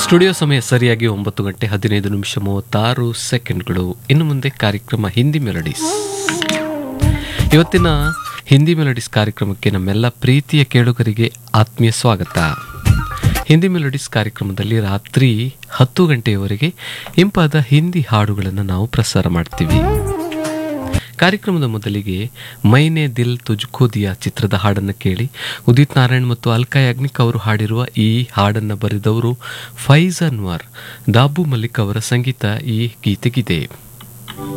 studio ಸಮಯ ಸರಿಯಾಗಿ ಒಂಬತ್ತು ಗಂಟೆ ಹದಿನೈದು ನಿಮಿಷ ಮೂವತ್ತಾರು ಸೆಕೆಂಡ್ಗಳು ಇನ್ನು ಮುಂದೆ ಕಾರ್ಯಕ್ರಮ ಹಿಂದಿ ಮೆಲಡೀಸ್ ಇವತ್ತಿನ ಹಿಂದಿ ಮೆಲಡೀಸ್ ಕಾರ್ಯಕ್ರಮಕ್ಕೆ ನಮ್ಮೆಲ್ಲ ಪ್ರೀತಿಯ ಕೇಳುಗರಿಗೆ ಆತ್ಮೀಯ ಸ್ವಾಗತ ಹಿಂದಿ ಮೆಲಡೀಸ್ ಕಾರ್ಯಕ್ರಮದಲ್ಲಿ ರಾತ್ರಿ ಹತ್ತು ಗಂಟೆಯವರೆಗೆ ಇಂಪಾದ ಹಿಂದಿ ಹಾಡುಗಳನ್ನು ನಾವು ಪ್ರಸಾರ ಮಾಡ್ತೀವಿ ಕಾರ್ಯಕ್ರಮದ ಮೊದಲಿಗೆ ಮೈನೆ ದಿಲ್ ತುಜ್ಕೋ ದಿಯಾ ಚಿತ್ರದ ಹಾಡನ್ನು ಕೇಳಿ ಉದಿತ್ ನಾರಾಯಣ್ ಮತ್ತು ಅಲ್ಕಾ ಯಾಗ್ನಿಕ್ ಅವರು ಹಾಡಿರುವ ಈ ಹಾಡನ್ನು ಬರೆದವರು ಫೈಜ್ ಅನ್ವರ್ ದಾಬು ಮಲ್ಲಿಕ್ ಅವರ ಸಂಗೀತ ಈ ಗೀತೆಗಿದೆ